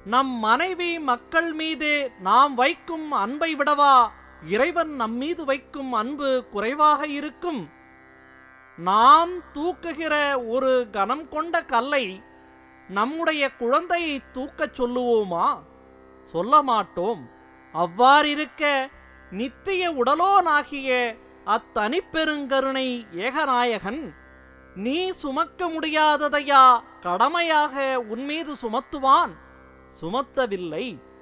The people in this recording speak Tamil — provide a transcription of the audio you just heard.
நம் மனைவி மக்கள் மீது நாம் வைக்கும் அன்பை விடவா இறைவன் நம்மீது வைக்கும் அன்பு குறைவாக இருக்கும் நாம் தூக்குகிற ஒரு கனம் கொண்ட கல்லை நம்முடைய குழந்தையை தூக்கச் சொல்லுவோமா சொல்ல மாட்டோம் அவ்வாறிருக்க நித்திய உடலோனாகிய அத்தனிப்பெருங்கருணை ஏகநாயகன் நீ சுமக்க முடியாததையா கடமையாக உன்மீது சுமத்துவான் சுமத்தவில்லை